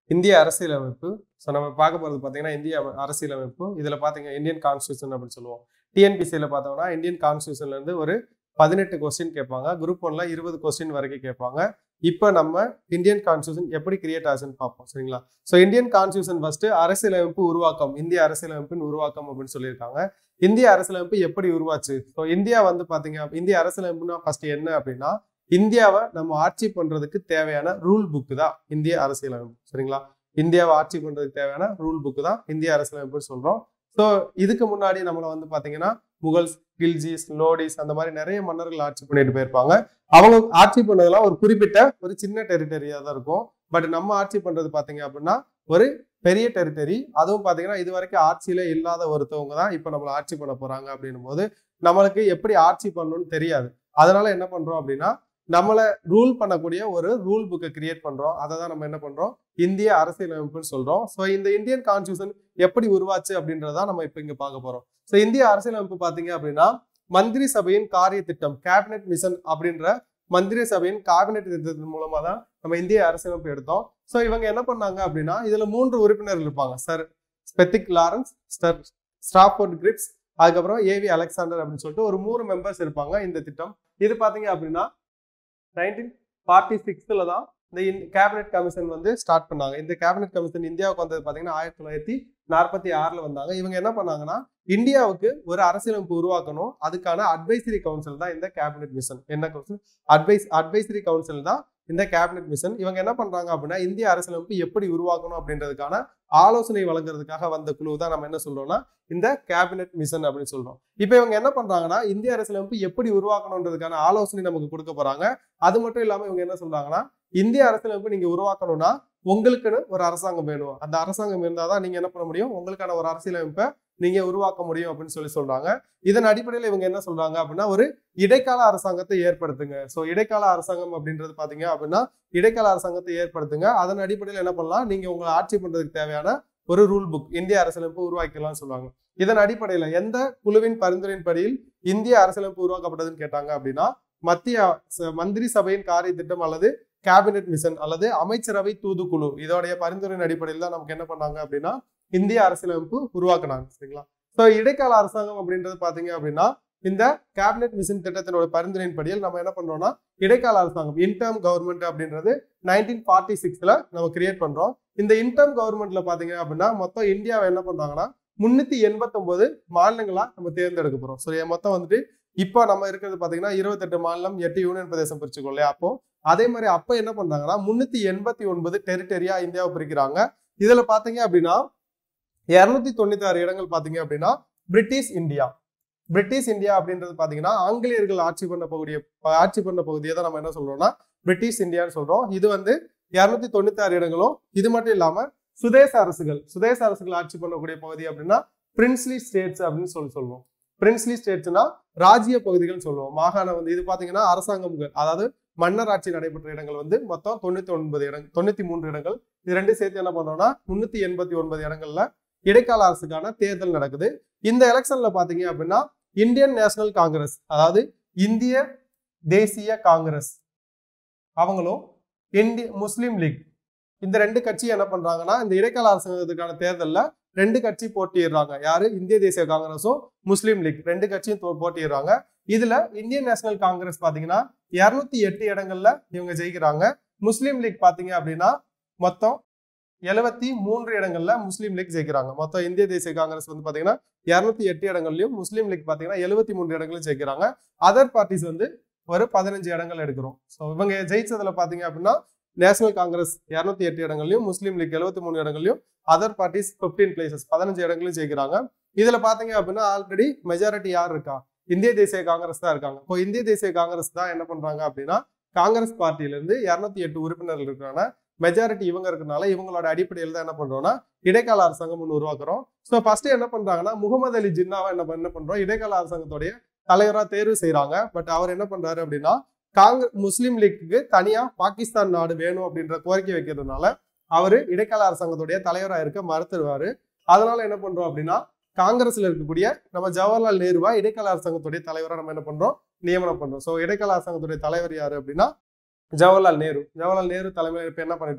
இந்திய அரசியலமைப்பு ஸோ நம்ம பார்க்க போகிறது பார்த்தீங்கன்னா இந்திய அம- அரசியலமைப்பு இதில் பார்த்தீங்க இந்தியன் கான்ஸ்டியூஷன் அப்படின்னு சொல்லுவோம் டிஎன்பிசியில் பார்த்தோம்னா இந்தியன் கான்ஸ்டியூஷன்லேருந்து ஒரு பதினெட்டு கொஸ்டின் கேட்பாங்க குரூப் ஒன்ல இருபது கொஸ்டின் வரைக்கும் கேட்பாங்க இப்போ நம்ம இந்தியன் கான்ஸ்டியூஷன் எப்படி கிரியேட் ஆச்சுன்னு பார்ப்போம் சரிங்களா ஸோ இந்தியன் கான்ஸ்டியூஷன் ஃபர்ஸ்ட் அரசியலமைப்பு உருவாக்கம் இந்திய அரசியலமைப்பின் உருவாக்கம் அப்படின்னு சொல்லியிருக்காங்க இந்திய அரசியலமைப்பு எப்படி உருவாச்சு ஸோ இந்தியா வந்து பார்த்தீங்க அப்~ இந்திய அரசியலமைப்புனா ஃபர்ஸ்ட் என்ன அப்படின்னா இந்தியாவை நம்ம ஆட்சி பண்றதுக்கு தேவையான ரூல் புக்கு தான் இந்திய அரசியலமைப்பு சரிங்களா இந்தியாவை ஆட்சி பண்றதுக்கு தேவையான ரூல் புக்கு தான் இந்திய அரசியலமைப்புன்னு சொல்றோம் ஸோ இதுக்கு முன்னாடி நம்மளை வந்து பாத்தீங்கன்னா முகல்ஸ் கில்ஜிஸ் லோடிஸ் அந்த மாதிரி நிறைய மன்னர்கள் ஆட்சி பண்ணிட்டு போயிருப்பாங்க அவங்க ஆட்சி பண்ணதெல்லாம் ஒரு குறிப்பிட்ட ஒரு சின்ன டெரிட்டரியா தான் இருக்கும் பட் நம்ம ஆட்சி பண்றது பாத்தீங்க அப்படின்னா ஒரு பெரிய டெரிட்டரி அதுவும் பாத்தீங்கன்னா இது வரைக்கும் ஆட்சியில இல்லாத ஒருத்தவங்க தான் இப்போ நம்மளை ஆட்சி பண்ண போறாங்க அப்படின்னும் போது நம்மளுக்கு எப்படி ஆட்சி பண்ணணும்னு தெரியாது அதனால என்ன பண்றோம் அப்படின்னா நம்மளை ரூல் பண்ணக்கூடிய ஒரு ரூல் புக்கை கிரியேட் பண்றோம் அதை தான் நம்ம என்ன பண்றோம் இந்திய அரசியலமைப்புன்னு சொல்றோம் ஸோ இந்த இந்தியன் கான்ஸ்டியூஷன் எப்படி உருவாச்சு அப்படின்றத நம்ம இப்போ இங்க பார்க்க போறோம் ஸோ இந்திய அரசியலமைப்பு பாத்தீங்க அப்படின்னா மந்திரி சபையின் காரிய திட்டம் கேபினெட் மிஷன் அப்படின்ற மந்திரி சபையின் கேபினெட் திட்டத்தின் மூலமா தான் நம்ம இந்திய அரசியலமைப்பு எடுத்தோம் ஸோ இவங்க என்ன பண்ணாங்க அப்படின்னா இதுல மூன்று உறுப்பினர்கள் இருப்பாங்க சார் ஸ்பெத்திக் லாரன்ஸ் ஸ்டர் ஸ்டாஃபோர்ட் கிரிப்ஸ் அதுக்கப்புறம் ஏவி அலெக்சாண்டர் அப்படின்னு சொல்லிட்டு ஒரு மூணு மெம்பர்ஸ் இருப்பாங்க இந்த திட்டம் இது பாத்தீங்க அப்படின்னா நைன்டீன் ஃபார்ட்டி சிக்ஸ்ல தான் இந்த கேபினெட் கமிஷன் வந்து ஸ்டார்ட் பண்ணாங்க இந்த கேபினெட் கமிஷன் இந்தியாவுக்கு வந்தது பாத்தீங்கன்னா ஆயிரத்தி தொள்ளாயிரத்தி நாற்பத்தி ஆறுல வந்தாங்க இவங்க என்ன பண்ணாங்கன்னா இந்தியாவுக்கு ஒரு அரசியலமைப்பு உருவாக்கணும் அதுக்கான அட்வைசரி கவுன்சில் தான் இந்த கேபினெட் மிஷன் என்ன கவுன்சில் அட்வைஸ் அட்வைசரி கவுன்சில் தான் இந்த கேபினெட் மிஷன் இவங்க என்ன பண்றாங்க அப்படின்னா இந்திய அரசியலமைப்பு எப்படி உருவாக்கணும் அப்படின்றதுக்கான ஆலோசனை வழங்குறதுக்காக வந்த குழு தான் நம்ம என்ன சொல்றோம்னா இந்த கேபினெட் மிஷன் அப்படின்னு சொல்றோம் இப்போ இவங்க என்ன பண்றாங்கன்னா இந்திய அரசியலமைப்பு எப்படி உருவாக்கணுன்றதுக்கான ஆலோசனை நமக்கு கொடுக்க போறாங்க அது மட்டும் இல்லாம இவங்க என்ன சொல்றாங்கன்னா இந்திய அரசியலமைப்பு நீங்க உருவாக்கணும்னா உங்களுக்குன்னு ஒரு அரசாங்கம் வேணும் அந்த அரசாங்கம் இருந்தாதான் நீங்க என்ன பண்ண முடியும் உங்களுக்கான ஒரு அரசியலமைப்பை நீங்க உருவாக்க முடியும் அப்படின்னு சொல்லி சொல்றாங்க இதன் அடிப்படையில் இவங்க என்ன சொல்றாங்க அப்படின்னா ஒரு இடைக்கால அரசாங்கத்தை ஏற்படுத்துங்க ஸோ இடைக்கால அரசாங்கம் அப்படின்றது பாத்தீங்க அப்படின்னா இடைக்கால அரசாங்கத்தை ஏற்படுத்துங்க அதன் அடிப்படையில் என்ன பண்ணலாம் நீங்க உங்களை ஆட்சி பண்றதுக்கு தேவையான ஒரு ரூல் புக் இந்திய அரசியலமைப்பு உருவாக்கலாம்னு சொல்லுவாங்க இதன் அடிப்படையில் எந்த குழுவின் பரிந்துரையின் படியில் இந்திய அரசியலமைப்பு உருவாக்கப்பட்டதுன்னு கேட்டாங்க அப்படின்னா மத்திய ச- மந்திரி சபையின் காரிய திட்டம் அல்லது கேபினெட் மிஷன் அல்லது அமைச்சரவை தூதுக்குழு இதோடைய பரிந்துரையின் அடிப்படையில் தான் நமக்கு என்ன பண்ணாங்க அப்படின்னா இந்திய அரசியலமைப்பு உருவாக்குனாங்க சரிங்களா ஸோ இடைக்கால அரசாங்கம் அப்படின்றது பாத்தீங்க அப்படின்னா இந்த கேபினெட் மிஷன் திட்டத்தினோட பரிந்துரையின் படியில் நம்ம என்ன பண்றோம்னா இடைக்கால அரசாங்கம் இன்டர்ம் கவர்மெண்ட் அப்படின்றது நைன்டீன் ஃபார்ட்டி சிக்ஸ்ல நம்ம கிரியேட் பண்றோம் இந்த இன்டர்ம் கவர்மெண்ட்ல பாத்தீங்க அப்படின்னா மொத்தம் இந்தியாவை என்ன பண்றாங்கன்னா முன்னூத்தி எண்பத்தொன்பது மாநிலங்களா நம்ம தேர்ந்தெடுக்க போறோம் ஸோ மொத்தம் வந்துட்டு இப்போ நம்ம இருக்கிறது பாத்தீங்கன்னா இருபத்தெட்டு மாநிலம் எட்டு யூனியன் பிரதேசம் பிரிச்சுக்கோ இல்லையா அப்போ அதே மாதிரி அப்ப என்ன பண்றாங்கன்னா முன்னூத்தி எண்பத்தி ஒன்பது டெரிட்டரியா இந்தியாவை பிரிக்கிறாங்க இதுல பாத்தீங்க அப்படின்னா இருநூத்தி தொண்ணூத்தி ஆறு இடங்கள் பாத்தீங்க அப்படின்னா பிரிட்டிஷ் இந்தியா பிரிட்டிஷ் இந்தியா அப்படின்றது பாத்தீங்கன்னா ஆங்கிலேயர்கள் ஆட்சி பண்ண பகுதியை ஆட்சி பண்ண பகுதியை தான் நம்ம என்ன சொல்றோம்னா பிரிட்டிஷ் இந்தியான்னு சொல்றோம் இது வந்து இருநூத்தி தொண்ணூத்தி ஆறு இடங்களும் இது மட்டும் இல்லாம சுதேச அரசுகள் சுதேச அரசுகள் ஆட்சி பண்ணக்கூடிய பகுதி அப்படின்னா பிரின்ஸ்லி ஸ்டேட்ஸ் அப்படின்னு சொல்லி சொல்லுவோம் பிரின்ஸ்லி ஸ்டேட்ஸ்னா ராஜ்ய பகுதிகள் சொல்லுவோம் மாகாணம் வந்து இது பாத்தீங்கன்னா அரசாங்கங்கள் அதாவது மன்னர் ஆட்சி நடைபெற்ற இடங்கள் வந்து மொத்தம் தொண்ணூத்தி ஒன்பது இடங்கள் தொண்ணூத்தி மூன்று இடங்கள் இது ரெண்டும் சேர்த்து என்ன பண்றோம்னா முன்னூத்தி எண்பத்தி ஒன்பது இடங்கள்ல இடைக்கால அரசுக்கான தேர்தல் நடக்குது இந்த எலெக்ஷன்ல பாத்தீங்க அப்படின்னா இந்தியன் நேஷனல் காங்கிரஸ் அதாவது இந்திய தேசிய காங்கிரஸ் அவங்களும் இந்திய முஸ்லீம் லீக் இந்த ரெண்டு கட்சி என்ன பண்றாங்கன்னா இந்த இடைக்கால அரசாங்கத்துக்கான தேர்தல்ல ரெண்டு கட்சி போட்டியிடுறாங்க யாரு இந்திய தேசிய காங்கிரஸும் முஸ்லீம் லீக் ரெண்டு கட்சியும் தோ- போட்டியிடுறாங்க இதுல இந்தியன் நேஷனல் காங்கிரஸ் பாத்தீங்கன்னா இருநூத்தி எட்டு இடங்கள்ல இவங்க ஜெயிக்கிறாங்க முஸ்லீம் லீக் பாத்தீங்க அப்படின்னா மொத்தம் எழுபத்தி மூன்று இடங்கள்ல முஸ்லீம் லீக் ஜெயிக்கிறாங்க மொத்தம் இந்திய தேசிய காங்கிரஸ் வந்து பாத்தீங்கன்னா இருநூத்தி எட்டு இடங்கள்லயும் முஸ்லீம் லீக் பாத்தீங்கன்னா எழுபத்தி மூன்று இடங்களும் ஜெயிக்கிறாங்க அதர் பார்ட்டிஸ் வந்து ஒரு பதினஞ்சு இடங்கள் எடுக்கிறோம் ஸோ இவங்க ஜெயிச்சதுல பாத்தீங்க அப்படின்னா நேஷனல் காங்கிரஸ் இருநூத்தி எட்டு இடங்கள்லயும் முஸ்லீம் லீக் எழுபத்தி மூணு இடங்கள்லயும் அதர் பார்ட்டிஸ் 15 பிளேசஸ் பதினஞ்சு இடங்களையும் ஜெயிக்கிறாங்க இதுல பாத்தீங்க அப்படின்னா ஆல்ரெடி மெஜாரிட்டி யார் இருக்கா இந்திய தேசிய காங்கிரஸ் தான் இருக்காங்க இப்போ இந்திய தேசிய காங்கிரஸ் தான் என்ன பண்றாங்க அப்படின்னா காங்கிரஸ் பார்ட்டியில இருந்து இருநூத்தி எட்டு உறுப்பினர்கள் இருக்காங்க மெஜாரிட்டி இவங்க இருக்கனால இவங்களோட அடிப்படையில் தான் என்ன பண்றோம்னா இடைக்கால அரசாங்கம் ஒன்று உருவாக்குறோம் ஸோ ஃபர்ஸ்ட் என்ன பண்றாங்கன்னா முகமது அலி ஜின்னாவை என்ன பண்ண- என்ன பண்றோம் இடைக்கால அரசாங்கத்துடைய தலைவரா தேர்வு செய்றாங்க பட் அவர் என்ன பண்றாரு அப்படின்னா காங்கிரஸ் முஸ்லீம் லீக்குக்கு தனியா பாகிஸ்தான் நாடு வேணும் அப்படின்ற கோரிக்கை வைக்கிறதுனால அவரு இடைக்கால அரசாங்கத்துடைய தலைவரா இருக்க மறுத்துருவாரு அதனால என்ன பண்றோம் அப்படின்னா காங்கிரஸ்ல இருக்கக்கூடிய நம்ம ஜவஹர்லால் நேருவா இடைக்கால அரசாங்கத்துடைய தலைவரா நம்ம என்ன பண்றோம் நியமனம் பண்றோம் ஸோ இடைக்கால அரசாங்கத்துடைய தலைவர் யாரு அப்படின்னா ஜவஹர்லால் நேரு ஜவஹர்லால் நேரு தலைமையில் இப்ப என்ன பண்ணிட்டோம்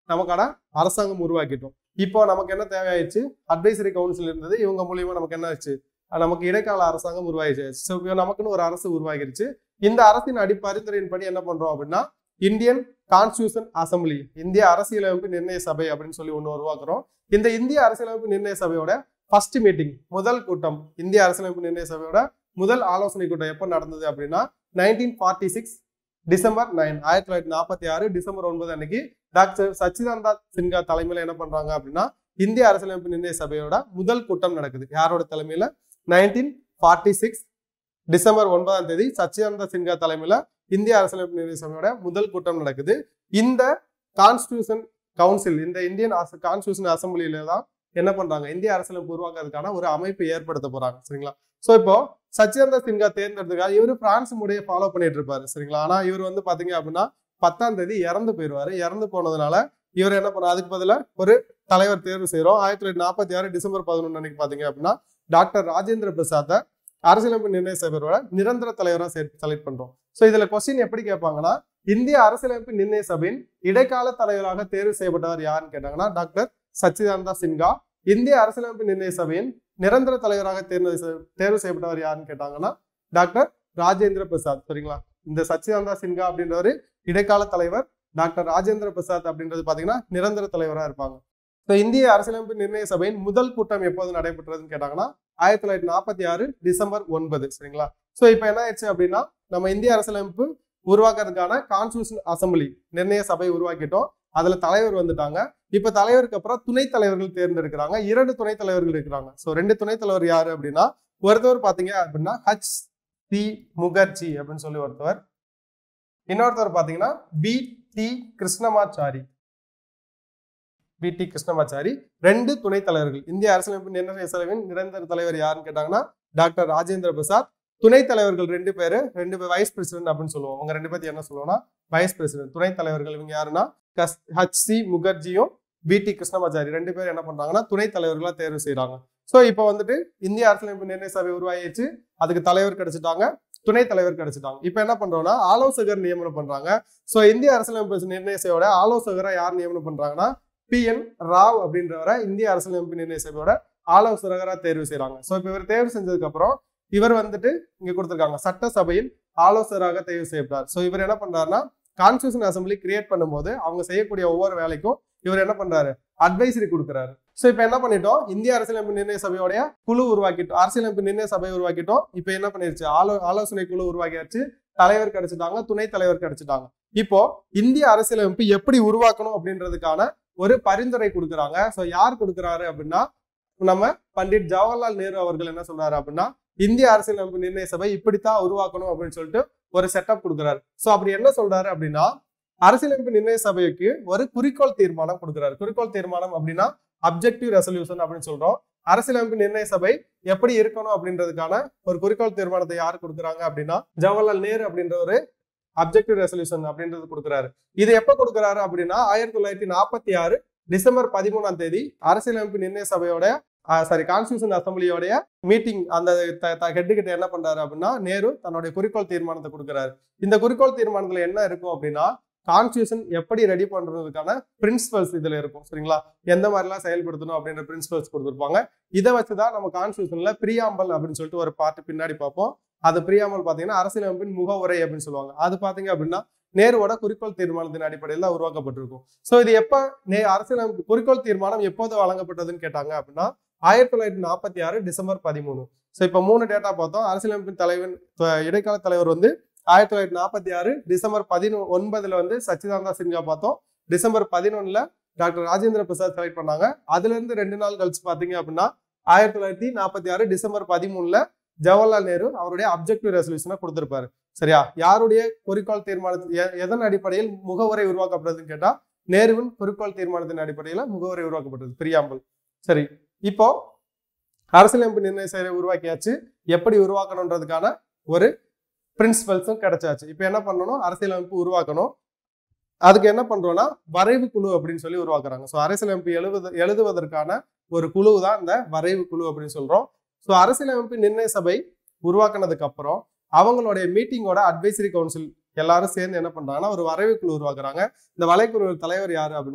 நமக்கான அரசாங்கம் உருவாக்கிட்டோம் இப்போ நமக்கு என்ன தேவையாயிடுச்சு அட்வைசரி கவுன்சில் இருந்தது இவங்க மூலியமா நமக்கு என்ன ஆச்சு அஹ் நமக்கு இடைக்கால அரசாங்கம் உருவாகிடுச்சு ஸோ இப்போ நமக்குன்னு ஒரு அரசு உருவாகிருச்சு இந்த அரசின் அடி பரிந்துரையின்படி என்ன பண்றோம் அப்படின்னா இந்தியன் கான்ஸ்டியூஷன் அசம்பிளி இந்திய அரசியலமைப்பு நிர்ணய சபை அப்படின்னு சொல்லி ஒன்று உருவாக்குறோம் இந்த இந்திய அரசியலமைப்பு நிர்ணய சபையோட ஃபர்ஸ்ட் மீட்டிங் முதல் கூட்டம் இந்திய அரசியலமைப்பு நிர்ணய சபையோட முதல் ஆலோசனை கூட்டம் எப்போ நடந்தது அப்படின்னா nineteen forty six December nine ஆயிரத்தி தொள்ளாயிரத்தி நாற்பத்தி ஆறு டிசம்பர் ஒன்பது அன்னைக்கு டாக்டர் சச்சிதானந்தா சின்ஹா தலைமையில என்ன பண்றாங்க அப்படின்னா இந்திய அரசியலமைப்பு நிர்ணய சபையோட முதல் கூட்டம் நடக்குது யாரோட தலைமையில நைன்டீன் ஃபார்ட்டி சிக்ஸ் டிசம்பர் ஒன்பதாம் தேதி சச்சிதானந்தா சின்ஹா தலைமையில இந்திய அரசியலமைப்பு நிர்ணய சபையோட முதல் கூட்டம் நடக்குது இந்த கான்ஸ்டியூஷன் கவுன்சில் இந்த இந்தியன் கான்ஸ்டியூஷன் அசம்பிளியில தான் என்ன பண்றாங்க இந்திய அரசியலமைப்பு உருவாக்குறதுக்கான ஒரு அமைப்பு ஏற்படுத்த போறாங்க சரிங்களா சோ இப்போ சச்சிதானந்தா சின்ஹா தேர்ந்தெடுத்துக்காக இவரு பிரான்ஸ் முறையை ஃபாலோ பண்ணிட்டு இருப்பாரு சரிங்களா ஆனா இவர் வந்து பாத்தீங்க அப்படின்னா பத்தாம் தேதி இறந்து போயிடுவாரு இறந்து போனதுனால இவர் என்ன பண்ண அதுக்கு பதிலா ஒரு தலைவர் தேர்வு செய்யறோம் ஆயிரத்தி தொள்ளாயிரத்தி நாற்பத்தி ஆறு டிசம்பர் பதினொன்று அன்னைக்கு பாத்தீங்க அப்படின்னா டாக்டர் ராஜேந்திர பிரசாத்தை அரசியலமைப்பு நிர்ணய சபையோட நிரந்தர தலைவராக செலக்ட் பண்றோம் ஸோ இதுல கொஸ்டின் எப்படி கேட்பாங்கன்னா இந்திய அரசியலமைப்பு நிர்ணய சபையின் இடைக்கால தலைவராக தேர்வு செய்யப்பட்டவர் யாருன்னு கேட்டாங்கன்னா டாக்டர் சச்சிதானந்தா சின்ஹா இந்திய அரசியலமைப்பு நிர்ணய சபையின் நிரந்தர தலைவராக தேர்வு செய்- தேர்வு செய்யப்பட்டவர் யாருன்னு கேட்டாங்கன்னா டாக்டர் ராஜேந்திர பிரசாத் சரிங்களா இந்த சச்சிதானந்தா சின்ஹா அப்படின்றவர் இடைக்கால தலைவர் டாக்டர் ராஜேந்திர பிரசாத் அப்படின்றது பாத்தீங்கன்னா நிரந்தர தலைவராக இருப்பாங்க ஸோ இந்திய அரசியலமைப்பு நிர்ணய சபையின் முதல் கூட்டம் எப்போது நடைபெற்றதுன்னு கேட்டாங்கன்னா ஆயிரத்தி தொள்ளாயிரத்தி நாற்பத்தி ஆறு டிசம்பர் ஒன்பது சரிங்களா ஸோ இப்போ என்ன ஆயிடுச்சு அப்படின்னா நம்ம இந்திய அரசியலமைப்பு உருவாக்குறதுக்கான கான்ஸ்டியூஷன் அசம்பிளி நிர்ணய சபை உருவாக்கிட்டோம் அதுல தலைவர் வந்துட்டாங்க இப்ப தலைவருக்கு அப்புறம் துணைத் தலைவர்கள் தேர்ந்தெடுக்கிறாங்க இரண்டு துணைத் தலைவர்கள் இருக்கிறாங்க ஸோ ரெண்டு துணைத் தலைவர் யாரு அப்படின்னா ஒருத்தவர் பாத்தீங்க அப்படின்னா ஹச் சி முகர்ஜி அப்படின்னு சொல்லி ஒருத்தவர் இன்னொருத்தவர் பாத்தீங்கன்னா P T Krishnamachari P T Krishnamachari ரெண்டு துணைத் தலைவர்கள் இந்திய அரசியலமைப்பு நிர்ணய சபையின் நிரந்தர தலைவர் யாருன்னு கேட்டாங்கன்னா டாக்டர் ராஜேந்திர பிரசாத் துணைத் தலைவர்கள் ரெண்டு பேரு ரெண்டு பேர் வைஸ் பிரசிடென்ட் அப்படின்னு சொல்லுவோம் அவங்க ரெண்டு பேர்த்து என்ன சொல்லுவோம்னா வைஸ் பிரசிடென்ட் துணைத் தலைவர்கள் இவங்க யாருன்னா கஸ் ஹச் சி முகர்ஜியும் பி டி கிருஷ்ணமாச்சாரி ரெண்டு பேரும் என்ன பண்றாங்கன்னா துணைத் தலைவர்களா தேர்வு செய்றாங்க ஸோ இப்போ வந்துட்டு இந்திய அரசியலமைப்பு நிர்ணய சபை உருவாகிடுச்சு அதுக்கு தலைவர் கிடைச்சிட்டாங்க துணைத் தலைவர் கிடைச்சிட்டாங்க இப்போ என்ன பண்றோம்னா ஆலோசகர் நியமனம் பண்றாங்க ஸோ இந்திய அரசியலமைப்பு நிர்ணய சபையோட ஆலோசகரை யார் நியமனம் பண்றாங்கன்னா பி என் ராவ் அப்படின்றவரை இந்திய அரசியலமைப்பு நிர்ணய சபையோட ஆலோசகராக தேர்வு செய்றாங்க ஸோ இப்போ இவர் தேர்வு செஞ்சதுக்கு அப்புறம் இவர் வந்துட்டு இங்க கொடுத்திருக்காங்க சட்டசபையில் ஆலோசகராக தேர்வு செய்யப்பட்டார் ஸோ இவர் என்ன பண்றாருன்னா கான்ஸ்டியூஷன் அசம்பிளி கிரியேட் பண்ணும்போது அவங்க செய்யக்கூடிய ஒவ்வொரு வேலைக்கும் இவர் என்ன பண்றாரு அட்வைசரி கொடுக்குறாரு ஸோ இப்போ என்ன பண்ணிட்டோம் இந்திய அரசியலமைப்பு நிர்ணய சபையோடைய குழு உருவாக்கிட்டோம் அரசியலமைப்பு நிர்ணய சபை உருவாக்கிட்டோம் இப்போ என்ன பண்ணிருச்சு ஆலோ ஆலோசனை குழு உருவாக்கியாச்சு தலைவர் கிடைச்சிட்டாங்க துணைத் தலைவர் கிடைச்சிட்டாங்க இப்போ இந்திய அரசியலமைப்பு எப்படி உருவாக்கணும் அப்படின்றதுக்கான ஒரு பரிந்துரை கொடுக்குறாங்க ஸோ யார் கொடுக்குறாரு அப்படின்னா நம்ம பண்டிட் ஜவஹர்லால் நேரு அவர்கள் என்ன சொல்றாரு அப்படின்னா இந்திய அரசியலமைப்பு நிர்ணய சபை இப்படித்தான் உருவாக்கணும் அப்படின்னு சொல்லிட்டு ஒரு செட்டப் கொடுக்குறாரு ஸோ அப்படி என்ன சொல்றாரு அப்படின்னா அரசியலமைப்பு நிர்ணய சபைக்கு ஒரு குறிக்கோள் தீர்மானம் கொடுக்குறாரு குறிக்கோள் தீர்மானம் அப்படின்னா அப்ஜெக்டிவ் ரெசல்யூஷன் அப்படின்னு சொல்றோம் அரசியலமைப்பு நிர்ணய சபை எப்படி இருக்கணும் அப்படின்றதுக்கான ஒரு குறிக்கோள் தீர்மானத்தை யார் கொடுக்குறாங்க அப்படின்னா ஜவஹர்லால் நேரு அப்படின்ற ஒரு அப்ஜெக்டிவ் ரெசல்யூஷன் அப்படின்றது கொடுக்குறாரு இது எப்ப கொடுக்குறாரு அப்படின்னா ஆயிரத்தி தொள்ளாயிரத்தி நாற்பத்தி ஆறு டிசம்பர் பதிமூணாம் தேதி அரசியலமைப்பு நிர்ணய சபையோட சாரி கான்ஸ்டியூஷன் அசம்பிளியோடைய மீட்டிங் அந்த ஹெட் கிட்ட என்ன பண்றாரு அப்படின்னா நேரு தன்னுடைய குறிக்கோள் தீர்மானத்தை கொடுக்குறாரு இந்த குறிக்கோள் தீர்மானத்துல என்ன இருக்கும் அப்படின்னா கான்ஸ்டியூஷன் எப்படி ரெடி பண்றதுக்கான பிரின்சிபல்ஸ் இதுல இருக்கும் சரிங்களா எந்த மாதிரிலாம் செயல்படுத்தணும் அப்படின்ற பிரின்சிபல்ஸ் கொடுத்துருப்பாங்க இதை வச்சுதான் நம்ம கான்ஸ்டியூஷன்ல பிரியாம்பல் அப்படின்னு சொல்லிட்டு ஒரு பார்ட் பின்னாடி பார்ப்போம் அது பிரியாமல் பாத்தீங்கன்னா அரசியலமைப்பின் முகவுரை அப்படின்னு சொல்லுவாங்க அது பாத்தீங்க அப்படின்னா நேருவோட குறிக்கோள் தீர்மானத்தின் அடிப்படையில் தான் உருவாக்கப்பட்டிருக்கும் ஸோ இது எப்ப நே அரசியலமைப்பு குறிக்கோள் தீர்மானம் எப்போது வழங்கப்பட்டதுன்னு கேட்டாங்க அப்படின்னா ஆயிரத்தி தொள்ளாயிரத்தி நாற்பத்தி ஆறு டிசம்பர் பதிமூணு ஸோ இப்போ மூணு டேட்டா பார்த்தோம் அரசியலமைப்பின் தலைவன் த- இடைக்கால தலைவர் வந்து ஆயிரத்தி தொள்ளாயிரத்தி நாற்பத்தி ஆறு டிசம்பர் பதினொ ஒன்பதுல வந்து சச்சிதானந்தா சின்ஹா பார்த்தோம் டிசம்பர் பதினொன்னுல டாக்டர் ராஜேந்திர பிரசாத் செலக்ட் பண்ணாங்க அதுல இருந்து ரெண்டு நாள் கழிச்சு பாத்தீங்க அப்படின்னா ஆயிரத்தி தொள்ளாயிரத்தி நாற்பத்தி ஆறு டிசம்பர் பதிமூணுல ஜவஹர்லால் நேரு அவருடைய அப்ஜெக்டிவ் ரெசல்யூஷனை கொடுத்திருப்பாரு சரியா யாருடைய குறிக்கோள் தீர்மானத்து எ- எதன் அடிப்படையில் முகவுரை உருவாக்கப்பட்டதுன்னு கேட்டா நேருவின் குறிக்கோள் தீர்மானத்தின் அடிப்படையில முகவுரை உருவாக்கப்பட்டது பிரியாம்பல் சரி இப்போ அரசியலமைப்பு நிர்ணய செயலை உருவாக்கியாச்சு எப்படி உருவாக்கணுன்றதுக்கான ஒரு பிரின்சிபல்ஸும் கிடைச்சாச்சு இப்போ என்ன பண்ணணும் அரசியலமைப்பு உருவாக்கணும் அதுக்கு என்ன பண்றோம்னா வரைவு குழு அப்படின்னு சொல்லி உருவாக்குறாங்க ஸோ அரசியலமைப்பு எழுவது எழுதுவதற்கான ஒரு குழு தான் இந்த வரைவு குழு அப்படின்னு சொல்றோம் ஸோ அரசியலமைப்பு நிர்ணய சபை உருவாக்குனதுக்கு அப்புறம் அவங்களுடைய மீட்டிங்கோட அட்வைசரி கவுன்சில் எல்லாரும் சேர்ந்து என்ன பண்றாங்கன்னா ஒரு வரைவு குழு உருவாக்குறாங்க இந்த வலைக்குழு தலைவர் யாரு அப்படின்னா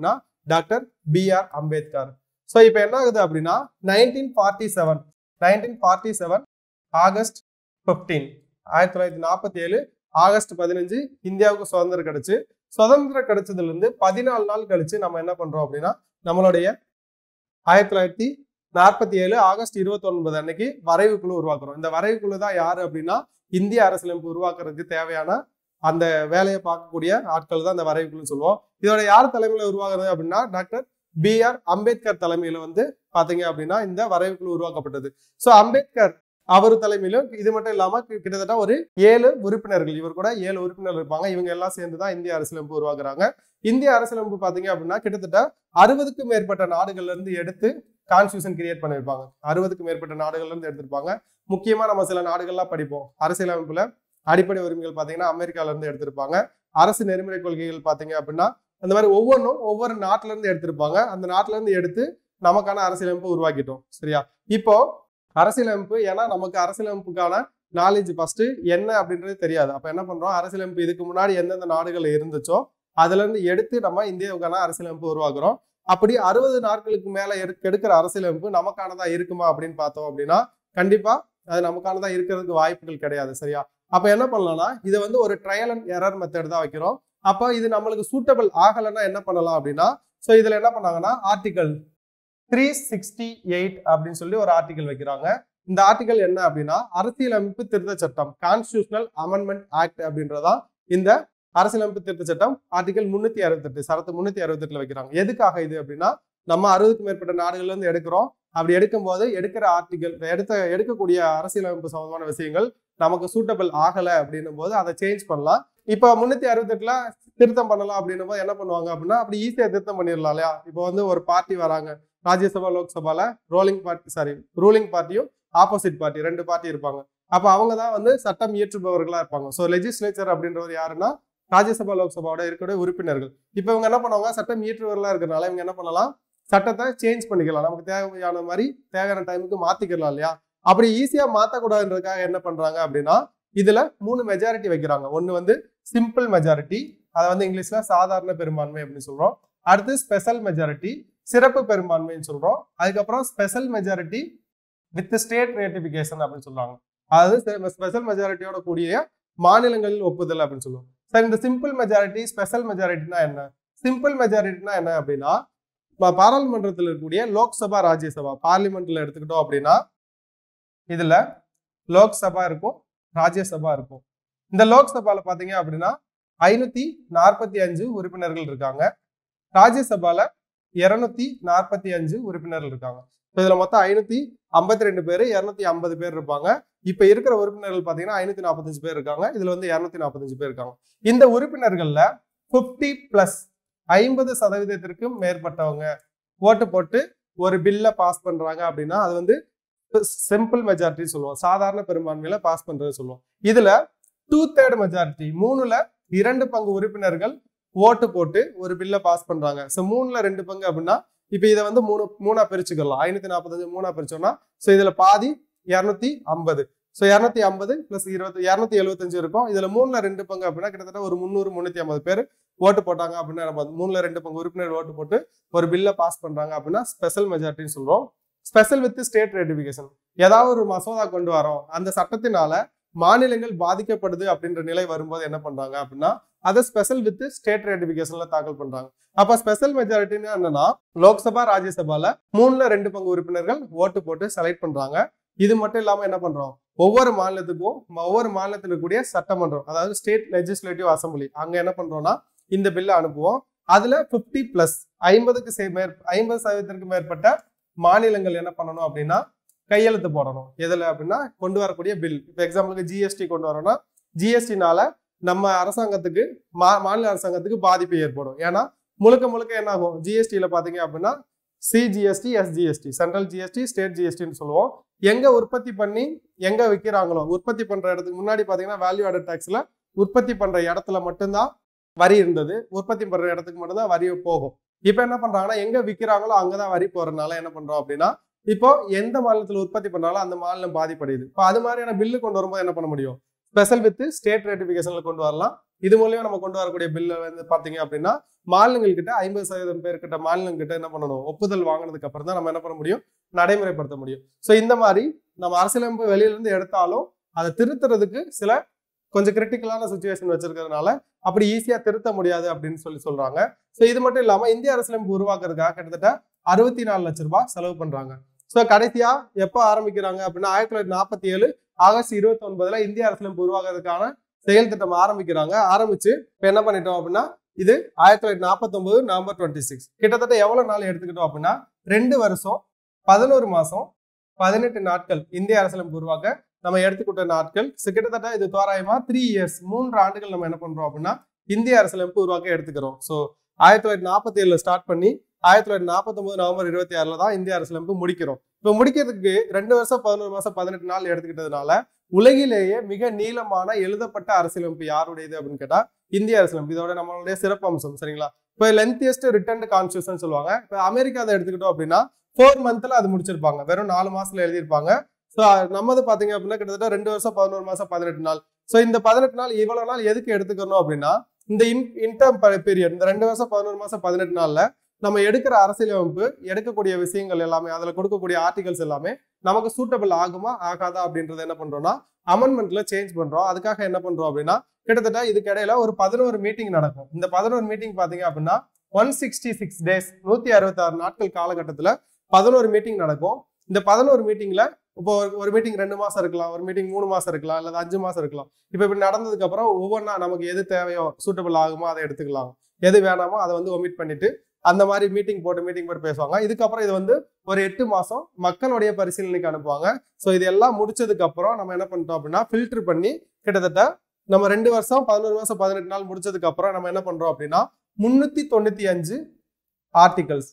doctor B R Ambedkar so இப்போ என்ன ஆகுது அப்படின்னா nineteen forty seven nineteen forty seven August fifteen ஆயிரத்தி தொள்ளாயிரத்தி நாற்பத்தி ஏழு ஆகஸ்ட் பதினஞ்சு இந்தியாவுக்கு சுதந்திரம் கிடைச்சு சுதந்திரம் கிடைச்சதுல இருந்து பதினாலு நாள் கழிச்சு நம்ம என்ன பண்றோம் அப்படின்னா நம்மளுடைய ஆயிரத்தி தொள்ளாயிரத்தி நாற்பத்தி ஏழு ஆகஸ்ட் இருபத்தி ஒன்பது அன்னைக்கு வரைவு குழு உருவாக்குறோம் இந்த வரைவு குழு தான் யாரு அப்படின்னா இந்திய அரசியலமைப்பு உருவாக்குறதுக்கு தேவையான அந்த வேலையை பார்க்கக்கூடிய ஆட்கள் தான் இந்த வரைவு குழுன்னு சொல்லுவோம் இதோட யார் தலைமையில உருவாகுறது அப்படின்னா டாக்டர் பி ஆர் அம்பேத்கர் தலைமையில வந்து பாத்தீங்க அப்படின்னா இந்த வரைவு குழு உருவாக்கப்பட்டது ஸோ அம்பேத்கர் அவர் தலைமையிலும் இது மட்டும் இல்லாம கி- கிட்டத்தட்ட ஒரு ஏழு உறுப்பினர்கள் இவர் கூட ஏழு உறுப்பினர்கள் இருப்பாங்க இவங்க எல்லாம் சேர்ந்து தான் இந்திய அரசியலமைப்பு உருவாக்குறாங்க இந்திய அரசியலமைப்பு பாத்தீங்க அப்படின்னா கிட்டத்தட்ட அறுபதுக்கும் மேற்பட்ட நாடுகள்ல இருந்து எடுத்து கான்ஸ்டியூஷன் கிரியேட் பண்ணியிருப்பாங்க அறுபதுக்கும் மேற்பட்ட நாடுகள்ல இருந்து எடுத்திருப்பாங்க முக்கியமா நம்ம சில நாடுகள்லாம் படிப்போம் அரசியலமைப்புல அடிப்படை உரிமைகள் பாத்தீங்கன்னா அமெரிக்கால இருந்து எடுத்திருப்பாங்க அரசு நெறிமுறை கொள்கைகள் பாத்தீங்க அப்படின்னா அந்த மாதிரி ஒவ்வொன்றும் ஒவ்வொரு நாட்டுல இருந்து எடுத்திருப்பாங்க அந்த நாட்டுல இருந்து எடுத்து நமக்கான அரசியலமைப்பு உருவாக்கிட்டோம் சரியா இப்போ அரசியலமைப்பு ஏன்னா நமக்கு அரசியலமைப்புக்கான நாலேஜ் ஃபர்ஸ்ட் என்ன அப்படின்றது தெரியாது அப்ப என்ன பண்றோம் அரசியலமைப்பு இதுக்கு முன்னாடி எந்தெந்த நாடுகள் இருந்துச்சோ அதுல இருந்து எடுத்து நம்ம இந்தியாவுக்கான அரசியலமைப்பு உருவாக்குறோம் அப்படி அறுபது நாட்களுக்கு மேல எடுக்க- எடுக்கிற அரசியலமைப்பு நமக்கானதா இருக்குமா அப்படின்னு பார்த்தோம் அப்படின்னா கண்டிப்பா அது நமக்கானதா இருக்கிறதுக்கு வாய்ப்புகள் கிடையாது சரியா அப்ப என்ன பண்ணலாம்னா இதை வந்து ஒரு ட்ரையல் அண்ட் எரர் மெத்தட் தான் வைக்கிறோம் அப்போ இது நம்மளுக்கு சூட்டபிள் ஆகலைன்னா என்ன பண்ணலாம் அப்படின்னா ஸோ இதுல என்ன பண்ணாங்கன்னா ஆர்டிகல் த்ரீ சிக்ஸ்டி எயிட் அப்படின்னு சொல்லி ஒரு ஆர்டிகல் வைக்கிறாங்க இந்த ஆர்டிகல் என்ன அப்படின்னா அரசியலமைப்பு திருத்த சட்டம் கான்ஸ்டியூஷனல் அமெண்ட்மெண்ட் ஆக்ட் அப்படின்றதான் இந்த அரசியலமைப்பு திருத்த சட்டம் ஆர்டிகல் முன்னூத்தி அறுபத்தெட்டு சரத்து முன்னூத்தி அறுபத்தெட்டுல வைக்கிறாங்க எதுக்காக இது அப்படின்னா நம்ம அறுபதுக்கும் மேற்பட்ட நாடுகள்ல இருந்து எடுக்கிறோம் அப்படி எடுக்கும்போது எடுக்கிற ஆர்டிகல் எடுத்த எடுக்கக்கூடிய அரசியலமைப்பு சம்பந்தமான விஷயங்கள் நமக்கு சூட்டபிள் ஆகல அப்படின்னும் போது அதை சேஞ்ச் பண்ணலாம் இப்போ முன்னூத்தி அறுபத்தெட்டுல திருத்தம் பண்ணலாம் அப்படின்னும் போது என்ன பண்ணுவாங்க அப்படின்னா அப்படி ஈஸியா திருத்தம் பண்ணிடலாம் இல்லையா இப்போ வந்து ஒரு பார்ட்டி வராங்க Rajya Sabha லோக்சபால rolling party sorry ruling பார்ட்டியும் opposite party ரெண்டு பார்ட்டி இருப்பாங்க அப்போ அவங்க தான் வந்து சட்டம் இயற்றுபவர்களா இருப்பாங்க ஸோ லெஜிஸ்லேச்சர் அப்படின்றவர் யாருன்னா ராஜ்யசபா லோக்சபாவோட இருக்கக்கூடிய உறுப்பினர்கள் இப்போ இவங்க என்ன பண்ணுவாங்க சட்டம் இயற்றுபவர்களா இருக்கிறனால இவங்க என்ன பண்ணலாம் சட்டத்தை சேஞ்ச் பண்ணிக்கலாம் நமக்கு தேவையான மாதிரி தேவையான டைமுக்கு மாத்திக்கலாம் இல்லையா அப்படி ஈஸியா மாத்தக்கூடாதுன்றதுக்காக என்ன பண்றாங்க அப்படின்னா இதுல மூணு மெஜாரிட்டி வைக்கிறாங்க ஒன்னு வந்து சிம்பிள் மெஜாரிட்டி அதை வந்து இங்கிலீஷ்ல சாதாரண பெரும்பான்மை அப்படின்னு சொல்றோம் அடுத்து ஸ்பெஷல் மெஜாரிட்டி சிறப்பு பெரும்பான்மைன்னு சொல்றோம் அதுக்கப்புறம் special majority with state ratification அப்படின்னு சொல்லுவாங்க அதாவது ஸ்பெஷல் மெஜாரிட்டியோட கூடிய மாநிலங்களில் ஒப்புதல் அப்படின்னு சொல்லுவோம் சார் இந்த சிம்பிள் மெஜாரிட்டி ஸ்பெஷல் மெஜாரிட்டினா என்ன சிம்பிள் மெஜாரிட்டினா என்ன அப்படின்னா பா- பாராளுமன்றத்தில் இருக்கக்கூடிய லோக்சபா ராஜ்யசபா பார்லிமெண்ட்ல எடுத்துக்கிட்டோம் அப்படின்னா இதுல லோக்சபா இருக்கும் ராஜ்யசபா இருக்கும் இந்த லோக்சபால பாத்தீங்க அப்படின்னா ஐநூத்தி நாற்பத்தி அஞ்சு உறுப்பினர்கள் இருக்காங்க ராஜ்யசபால இருநூத்தி நாற்பத்தி அஞ்சு உறுப்பினர்கள் இருக்காங்க இப்ப இதுல மொத்தம் ஐநூத்தி ஐம்பத்தி ரெண்டு பேர் இருநூத்தி ஐம்பது பேர் இருப்பாங்க இப்ப இருக்கிற உறுப்பினர்கள் பாத்தீங்கன்னா ஐநூத்தி நாற்பத்தஞ்சு பேர் இருக்காங்க இதுல வந்து இருநூத்தி நாற்பத்தஞ்சு பேர் இருக்காங்க இந்த உறுப்பினர்கள்ல 50 பிளஸ் ஐம்பது சதவீதத்திற்கும் மேற்பட்டவங்க ஓட்டு போட்டு ஒரு பில்ல பாஸ் பண்றாங்க அப்படின்னா அது வந்து சிம்பிள் மெஜாரிட்டி சொல்லுவோம் சாதாரண பெரும்பான்மையில பாஸ் பண்றது சொல்லுவோம் இதுல டூ தேர்ட் மெஜாரிட்டி மூணுல இரண்டு பங்கு உறுப்பினர்கள் ஓட்டு போட்டு ஒரு பில்ல பாஸ் பண்றாங்க ஸோ மூணுல ரெண்டு பங்கு அப்படின்னா இப்போ இதை வந்து மூணு மூணா பிரிச்சுக்கலாம் ஐநூத்தி நாற்பத்தஞ்சு மூணா பிரிச்சோம்னா ஸோ இதுல பாதி இரநூத்தி ஐம்பது ஸோ இரநூத்தி ஐம்பது பிளஸ் இருபத்தி இரநூத்தி எழுபத்தஞ்சு இருக்கும் இதுல மூணுல ரெண்டு பங்கு அப்படின்னா கிட்டத்தட்ட ஒரு முந்நூறு முந்நூத்தி ஐம்பது பேர் ஓட்டு போட்டாங்க அப்படின்னா நம்ம மூணுல ரெண்டு பங்கு உறுப்பினர் ஓட்டு போட்டு ஒரு பில்லை பாஸ் பண்றாங்க அப்படின்னா ஸ்பெஷல் மெஜாரிட்டின்னு சொல்றோம் ஸ்பெஷல் வித் ஸ்டேட் ரேட்டிபிகேஷன் ஏதாவது ஒரு மசோதா கொண்டு வரோம் அந்த சட்டத்தினால மாநிலங்கள் பாதிக்கப்படுது அப்படின்ற நிலை வரும்போது என்ன பண்றாங்க அப்படின்னா அதை ஸ்பெஷல் வித் ஸ்டேட் ரேட்டிபிகேஷன்ல தாக்கல் பண்றாங்க அப்ப ஸ்பெஷல் மெஜாரிட்டின்னு என்னன்னா லோக்சபா ராஜ்யசபால மூணுல ரெண்டு பங்கு உறுப்பினர்கள் ஓட்டு போட்டு செலக்ட் பண்றாங்க இது மட்டும் இல்லாம என்ன பண்றோம் ஒவ்வொரு மாநிலத்துக்கும் ம- ஒவ்வொரு மாநிலத்தில் இருக்கக்கூடிய சட்டமன்றம் அதாவது ஸ்டேட் லெஜிஸ்லேட்டிவ் அசம்பிளி அங்க என்ன பண்றோம்னா இந்த பில்லை அனுப்புவோம் அதுல 50 பிளஸ் ஐம்பதுக்கு சே- மேற் ஐம்பது சதவீதத்திற்கு மேற்பட்ட மாநிலங்கள் என்ன பண்ணணும் அப்படின்னா கையெழுத்து போடணும் எதுல அப்படின்னா கொண்டு வரக்கூடிய பில் இப்போ எக்ஸாம்பிளுக்கு ஜிஎஸ்டி கொண்டு வரோம்னா ஜிஎஸ்டினால நம்ம அரசாங்கத்துக்கு மா மாநில அரசாங்கத்துக்கு பாதிப்பு ஏற்படும் ஏன்னா முழுக்க முழுக்க என்ன ஆகும் ஜிஎஸ்டியில் பார்த்தீங்க அப்படின்னா CGST SGST central GST state ஜிஎஸ்டின்னு சொல்லுவோம் எங்க உற்பத்தி பண்ணி எங்க விற்கிறாங்களோ உற்பத்தி பண்ற இடத்துக்கு முன்னாடி பார்த்தீங்கன்னா வேல்யூ ஆடட் டேக்ஸ்ல உற்பத்தி பண்ற இடத்துல மட்டும்தான் வரி இருந்தது உற்பத்தி பண்ற இடத்துக்கு மட்டும்தான் வரி போகும் இப்போ என்ன பண்றாங்கன்னா எங்க விற்கிறாங்களோ அங்கதான் வரி போறதுனால என்ன பண்றோம் அப்படின்னா இப்போ எந்த மாநிலத்தில் உற்பத்தி பண்ணாலும் அந்த மாநிலம் பாதிப்படையுது இப்போ அது மாதிரியான பில்லு கொண்டு வரும்போது என்ன பண்ண முடியும் ஸ்பெஷல் வித் ஸ்டேட் ரேட்டிபிகேஷன்ல கொண்டு வரலாம் இது மூலியம் நம்ம கொண்டு வரக்கூடிய பில்ல வந்து பாத்தீங்க அப்படின்னா மாநிலங்கள் கிட்ட ஐம்பது சதவீதம் பேர்கிட்ட மாநிலம் கிட்ட என்ன பண்ணணும் ஒப்புதல் வாங்கினதுக்கு அப்புறம் தான் நம்ம என்ன பண்ண முடியும் நடைமுறைப்படுத்த முடியும் ஸோ இந்த மாதிரி நம்ம அரசியலமைப்பு வெளியில இருந்து எடுத்தாலும் அதை திருத்துறதுக்கு சில கொஞ்சம் கிரிட்டிக்கலான சுச்சுவேஷன் வச்சிருக்கிறதுனால அப்படி ஈஸியா திருத்த முடியாது அப்படின்னு சொல்லி சொல்றாங்க ஸோ இது மட்டும் இல்லாம இந்திய அரசியலமைப்பு உருவாக்குறதுக்காக கிட்டத்தட்ட அறுபத்தி நாலு லட்ச ரூபாய் செலவு பண்றாங்க ஸோ கடைசியா எப்போ ஆரம்பிக்கிறாங்க அப்படின்னா ஆயிரத்தி தொள்ளாயிரத்தி நாற்பத்தி ஏழு ஆகஸ்ட் இருபத்தி ஒன்பதுல இந்திய அரசியலமைப்பு உருவாக்குறதுக்கான செயல் திட்டம் ஆரம்பிக்கிறாங்க ஆரம்பிச்சு இப்போ என்ன பண்ணிட்டோம் அப்படின்னா இது ஆயிரத்தி தொள்ளாயிரத்தி நாற்பத்தொன்பது நவம்பர் டுவெண்ட்டி சிக்ஸ் கிட்டத்தட்ட எவ்வளவு நாள் எடுத்துக்கிட்டோம் அப்படின்னா ரெண்டு வருஷம் பதினோரு மாசம் பதினெட்டு நாட்கள் இந்திய அரசியலமைப்பு உருவாக்க நம்ம எடுத்துக்கிட்ட நாட்கள் so கிட்டத்தட்ட இது தோராயமா த்ரீ இயர்ஸ் மூன்று ஆண்டுகள் நம்ம என்ன பண்றோம் அப்படின்னா இந்திய அரசியலமைப்பு உருவாக்க எடுத்துக்கிறோம் ஸோ ஆயிரத்தி தொள்ளாயிரத்தி நாற்பத்தி ஏழுல ஸ்டார்ட் பண்ணி ஆயிரத்தி தொள்ளாயிரத்தி நாற்பத்தொன்பது நவம்பர் இருபத்தி ஆறுல தான் இந்திய அரசியலமைப்பு முடிக்கிறோம் இப்போ முடிக்கிறதுக்கு ரெண்டு வருஷம் பதினோரு மாசம் பதினெட்டு நாள் எடுத்துக்கிட்டதுனால உலகிலேயே மிக நீளமான எழுதப்பட்ட அரசியலமைப்பு யாருடையது அப்படின்னு கேட்டா இந்திய அரசியலமைப்பு இதோட நம்மளுடைய சிறப்பம்சம் சரிங்களா இப்போ லென்த்தியஸ்ட் ரிட்டர்ன் கான்ஸ்டியூஷன் சொல்லுவாங்க இப்போ அமெரிக்காவை எடுத்துக்கிட்டோம் அப்படின்னா ஃபோர் மந்த்ல அது முடிச்சிருப்பாங்க வெறும் நாலு மாசத்துல எழுதியிருப்பாங்க ஸோ நம்மது பாத்தீங்க அப்படின்னா கிட்டத்தட்ட ரெண்டு வருஷம் பதினோரு மாசம் பதினெட்டு நாள் ஸோ இந்த பதினெட்டு நாள் இவ்வளவு நாள் எதுக்கு எடுத்துக்கணும் அப்படின்னா இந்த இன் இன்டர்ம் பீரியட் இந்த ரெண்டு வருஷம் பதினோரு மாசம் பதினெட்டு நாள்ல நம்ம எடுக்கிற அரசியலமைப்பு எடுக்கக்கூடிய விஷயங்கள் எல்லாமே அதுல கொடுக்கக்கூடிய ஆர்டிகல்ஸ் எல்லாமே நமக்கு சூட்டபிள் ஆகுமா ஆகாதா அப்படின்றத என்ன பண்றோம்னா அமெண்ட்மெண்ட்ல சேஞ்ச் பண்றோம் அதுக்காக என்ன பண்றோம் அப்படின்னா கிட்டத்தட்ட இதுக்கு இடையில ஒரு பதினோரு மீட்டிங் நடக்கும் இந்த பதினோரு மீட்டிங் பாத்தீங்க அப்படின்னா ஒன் சிக்ஸ்டி சிக்ஸ் டேஸ் நூத்தி அறுபத்தி ஆறு நாட்கள் காலகட்டத்துல பதினோரு மீட்டிங் நடக்கும் இந்த பதினோரு மீட்டிங்ல இப்போ ஒரு- ஒரு மீட்டிங் ரெண்டு மாசம் இருக்கலாம் ஒரு மீட்டிங் மூணு மாசம் இருக்கலாம் அல்லது அஞ்சு மாசம் இருக்கலாம் இப்போ இப்படி நடந்ததுக்கு அப்புறம் ஒவ்வொன்றா நமக்கு எது தேவையோ சூட்டபிள் ஆகுமோ அதை எடுத்துக்கலாம் எது வேணாமோ அதை வந்து ஒமிட் பண்ணிட்டு அந்த மாதிரி மீட்டிங் போட்டு மீட்டிங் போட்டு பேசுவாங்க இதுக்கப்புறம் இது வந்து ஒரு எட்டு மாசம் மக்களுடைய பரிசீலனைக்கு அனுப்புவாங்க ஸோ இது எல்லாம் முடிச்சதுக்கு அப்புறம் நம்ம என்ன பண்ணிட்டோம் அப்படின்னா ஃபில்டர் பண்ணி கிட்டத்தட்ட நம்ம ரெண்டு வருஷம் பதினோரு மாசம் பதினெட்டு நாள் முடிச்சதுக்கு அப்புறம் நம்ம என்ன பண்றோம் அப்படின்னா முன்னூத்தி தொண்ணூத்தி அஞ்சு articles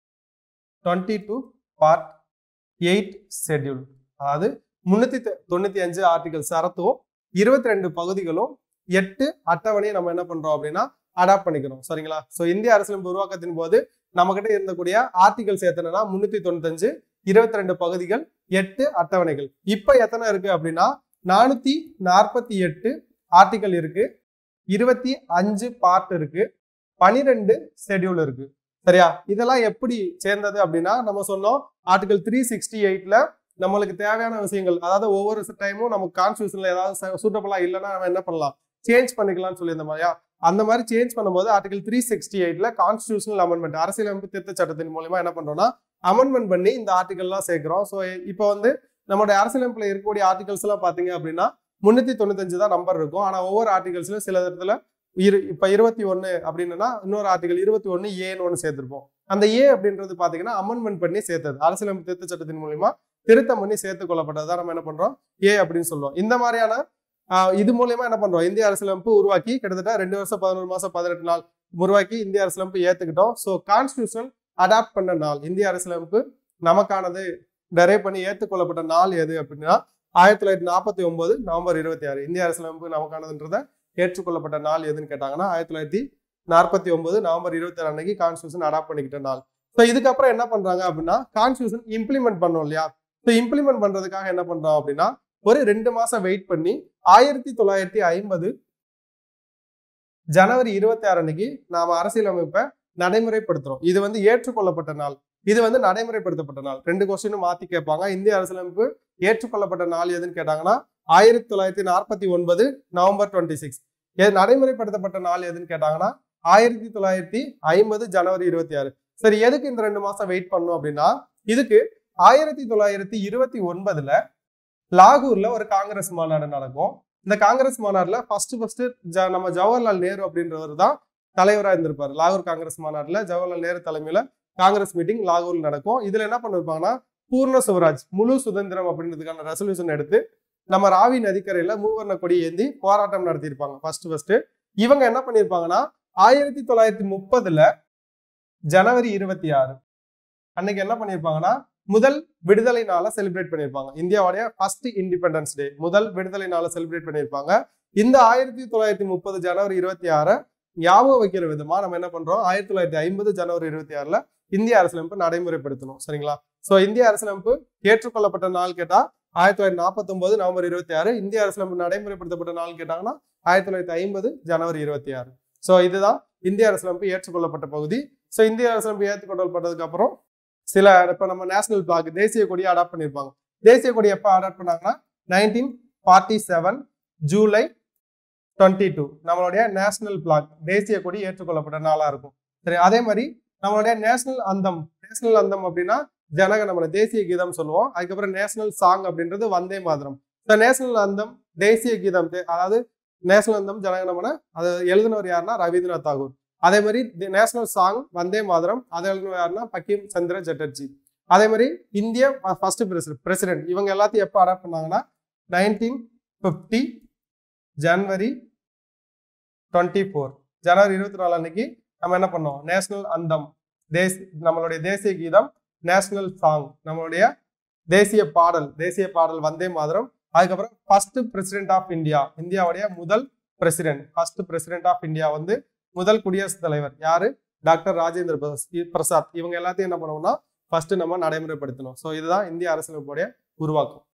twenty two part eight schedule அதாவது முன்னூத்தி தொண்ணூத்தி அஞ்சு ஆர்டிகல் சரத்தும் இருபத்தி ரெண்டு பகுதிகளும் எட்டு அட்டவணையை நம்ம என்ன பண்றோம் அப்படின்னா அடாப்ட் பண்ணிக்கிறோம் சரிங்களா ஸோ இந்திய அரசியலமைப்பு உருவாக்கத்தின் போது நம்ம கிட்ட இருந்தக்கூடிய ஆர்டிகல்ஸ் எத்தனைனா முன்னூத்தி தொண்ணூத்தஞ்சு இருபத்தி ரெண்டு பகுதிகள் எட்டு அட்டவணைகள் இப்போ எத்தனை இருக்கு அப்படின்னா நானூத்தி நாற்பத்தி எட்டு ஆர்டிகல் இருக்கு இருபத்தி அஞ்சு பார்ட் இருக்கு பனிரெண்டு ஷெட்யூல் இருக்கு சரியா இதெல்லாம் எப்படி சேர்ந்தது அப்படின்னா நம்ம சொன்னோம் ஆர்டிகல் த்ரீ சிக்ஸ்டி எயிட்ல நம்மளுக்கு தேவையான விஷயங்கள் அதாவது ஒவ்வொரு டைமும் நமக்கு கான்ஸ்டியூஷன்ல ஏதாவது சூட்டபிளா இல்லைன்னா நம்ம என்ன பண்ணலாம் சேஞ்ச் பண்ணிக்கலாம்னு சொல்லியிருந்த மாதிரியா அந்த மாதிரி சேஞ்ச் பண்ணும்போது ஆர்டிகல் த்ரீ சிக்ஸ்டி எயிட்ல கான்ஸ்டியூஷனல் அமெண்ட்மெண்ட் அரசியலமைப்பு திருத்த சட்டத்தின் மூலமா என்ன பண்றோம்னா அமெண்ட்மெண்ட் பண்ணி இந்த ஆர்டிகல்லாம் சேர்க்கிறோம் ஸோ இப்போ வந்து நம்மளுடைய அரசியலமைப்புல இருக்கக்கூடிய ஆர்டிகல்ஸ் எல்லாம் பாத்தீங்க அப்படின்னா முன்னூத்தி தொண்ணூத்தஞ்சு தான் நம்பர் இருக்கும் ஆனா ஒவ்வொரு ஆர்டிகல்ஸ்லயும் சில இடத்துல இரு இப்ப இருபத்தி ஒன்னு அப்படின்னா இன்னொரு ஆர்டிகல் இருபத்தி ஒன்னு ஏன்னு ஒன்று சேர்த்திருப்போம் அந்த ஏ அப்படின்றது பாத்தீங்கன்னா அமெண்ட்மெண்ட் பண்ணி சேர்த்தது அரசியலமைப்பு திருத்த சட்டத்தின் மூலியமா திருத்தம் பண்ணி சேர்த்து கொள்ளப்பட்டதை நம்ம என்ன பண்றோம் ஏ அப்படின்னு சொல்லுவோம் இந்த மாதிரியான ஆஹ், இது மூலியமா என்ன பண்றோம் இந்திய அரசியலமைப்பு உருவாக்கி கிட்டத்தட்ட ரெண்டு வருஷம் பதினோரு மாசம் பதினெட்டு நாள் உருவாக்கி இந்திய அரசியலமைப்பு ஏத்துக்கிட்டோம் ஸோ கான்ஸ்டியூஷன் அடாப்ட் பண்ண நாள் இந்திய அரசியலமைப்பு நமக்கானது டெரைவ் பண்ணி ஏற்றுக்கொள்ளப்பட்ட நாள் எது அப்படின்னா ஆயிரத்தி தொள்ளாயிரத்தி நாற்பத்தி ஒன்பது நவம்பர் இருபத்தி ஆறு இந்திய அரசியலமைப்பு நமக்கானதுன்றத ஏற்றுக்கொள்ளப்பட்ட நாள் எதுன்னு கேட்டாங்கன்னா ஆயிரத்தி தொள்ளாயிரத்தி நாற்பத்தி ஒன்பது நவம்பர் இருபத்தி ஆறு அன்னைக்கு கான்ஸ்டியூஷன் அடாப்ட் பண்ணிக்கிட்ட நாள் ஸோ இதுக்கப்புறம் என்ன பண்றாங்க அப்படின்னா கான்ஸ்டியூஷன் இம்ப்ளிமெண்ட் பண்ணோம் இல்லையா ஸோ இம்ப்ளிமெண்ட் பண்றதுக்காக என்ன பண்றோம் அப்படின்னா ஒரு ரெண்டு மாசம் வெயிட் பண்ணி ஆயிரத்தி தொள்ளாயிரத்தி ஐம்பது ஜனவரி இருபத்தி ஆறு அன்னைக்கு நாம அரசியலமைப்பை நடைமுறைப்படுத்துறோம் இது வந்து ஏற்றுக்கொள்ளப்பட்ட நாள் இது வந்து நடைமுறைப்படுத்தப்பட்ட நாள் ரெண்டு கொஸ்டினும் மாத்தி கேட்பாங்க இந்திய அரசியலமைப்பு ஏற்றுக்கொள்ளப்பட்ட நாள் எதுன்னு கேட்டாங்கன்னா ஆயிரத்தி தொள்ளாயிரத்தி நாற்பத்தி ஒன்பது நவம்பர் டுவெண்ட்டி சிக்ஸ் நடைமுறைப்படுத்தப்பட்ட நாள் எதுன்னு கேட்டாங்கன்னா ஆயிரத்தி தொள்ளாயிரத்தி ஐம்பது ஜனவரி இருபத்தி ஆறு சரி எதுக்கு இந்த ரெண்டு மாசம் வெயிட் பண்ணோம் அப்படின்னா இதுக்கு ஆயிரத்தி தொள்ளாயிரத்தி இருபத்தி ஒன்பதுல லாகூர்ல ஒரு காங்கிரஸ் மாநாடு நடக்கும் இந்த காங்கிரஸ் மாநாடுல ஃபர்ஸ்ட் ஃபர்ஸ்ட் நம்ம ஜவஹர்லால் நேரு அப்படின்றவர் தான் தலைவராக இருந்திருப்பாரு லாகூர் காங்கிரஸ் மாநாடுல ஜவஹர்லால் நேரு தலைமையில காங்கிரஸ் மீட்டிங் லாகூர்ல நடக்கும் இதுல என்ன பண்ணிருப்பாங்கன்னா பூர்ண சுவராஜ் முழு சுதந்திரம் அப்படின்றதுக்கான ரெசல்யூஷன் எடுத்து நம்ம ராவி நதிக்கரையில மூவர்ண கொடி ஏந்தி போராட்டம் நடத்தியிருப்பாங்க ஃபர்ஸ்ட் ஃபர்ஸ்ட் இவங்க என்ன பண்ணியிருப்பாங்கன்னா ஆயிரத்தி தொள்ளாயிரத்தி முப்பதுல ஜனவரி இருபத்தி ஆறு அன்னைக்கு என்ன பண்ணியிருப்பாங்கன்னா முதல் விடுதலை நாளை செலிப்ரேட் பண்ணியிருப்பாங்க இந்தியாவுடைய ஃபர்ஸ்ட் இண்டிபெண்டன்ஸ் டே முதல் விடுதலை நாளை செலிப்ரேட் பண்ணியிருப்பாங்க இந்த ஆயிரத்தி தொள்ளாயிரத்தி முப்பது ஜனவரி இருபத்தி ஆறை ஞாபகம் வைக்கிற விதமா நம்ம என்ன பண்றோம் ஆயிரத்தி தொள்ளாயிரத்தி ஐம்பது ஜனவரி இருபத்தி ஆறுல இந்திய அரசியலமைப்பு நடைமுறைப்படுத்தணும் சரிங்களா சோ இந்திய அரசியலமைப்பு ஏற்றுக்கொள்ளப்பட்ட நாள் கேட்டா ஆயிரத்தி தொள்ளாயிரத்தி நாற்பத்தொன்பது நவம்பர் இருபத்தி ஆறு இந்திய அரசியலமைப்பு நடைமுறைப்படுத்தப்பட்ட நாள் கேட்டாங்கன்னா ஆயிரத்தி தொள்ளாயிரத்தி ஐம்பது ஜனவரி இருபத்தி ஆறு ஸோ இதுதான் இந்திய அரசியலமைப்பு ஏற்றுக்கொள்ளப்பட்ட பகுதி ஸோ இந்திய அரசியலமைப்பு ஏற்றுக்கொள்ளப்பட்டதுக்கு அப்புறம் சில இப்போ நம்ம நேஷனல் பிளாக் தேசிய கொடியை அடாப்ட் பண்ணியிருப்பாங்க தேசிய கொடி எப்போ அடாப்ட் பண்ணாங்கன்னா nineteen forty seven July twenty two நம்மளுடைய நேஷனல் பிளாக் தேசிய கொடி ஏற்றுக்கொள்ளப்பட்ட நாளாக இருக்கும் சரி அதே மாதிரி நம்மளுடைய நேஷனல் அந்தம் நேஷனல் அந்தம் அப்படின்னா ஜனக நம்மளோட தேசிய கீதம் சொல்லுவோம் அதுக்கப்புறம் நேஷனல் சாங் அப்படின்றது வந்தே மாதரம் இந்த நேஷனல் அந்தம் தேசிய கீதம் தே- அதாவது நேஷனல் அந்தம் ஜனகணமன அது எழுதினவர் யாருன்னா ரவீந்திரநாத் தாகூர் அதே மாதிரி நேஷனல் சாங் வந்தே மாதரம் அதை எழுதினவர் யாருன்னா பக்கிம் சந்திர சட்டர்ஜி அதே மாதிரி இந்திய ஃபர்ஸ்ட் பிரசிடென்ட் பிரசிடென்ட் இவங்க எல்லாத்தையும் எப்போ அடாப்ட் பண்ணாங்கன்னா நைன்டீன் ஃபிஃப்டி ஜனவரி டுவெண்ட்டி ஃபோர் ஜனவரி இருபத்தி நாலு அன்னைக்கு நம்ம என்ன பண்ணோம் நேஷனல் அந்தம் தேஸ் நம்மளுடைய தேசிய கீதம் நேஷனல் சாங் நம்மளுடைய தேசிய பாடல் தேசிய பாடல் வந்தே மாதரம் அதுக்கப்புறம் ஃபர்ஸ்ட் பிரசிடென்ட் ஆஃப் இந்தியா இந்தியாவுடைய முதல் president first president of India வந்து முதல் குடியரசுத் தலைவர் யாரு டாக்டர் ராஜேந்திர பிரசாத் இ- பிரசாத் இவங்க எல்லாத்தையும் என்ன பண்ணுவோம்னா ஃபர்ஸ்ட் நம்ம நடைமுறைப்படுத்தணும் ஸோ இதுதான் இந்திய அரசியலமைப்புடைய உருவாக்கம்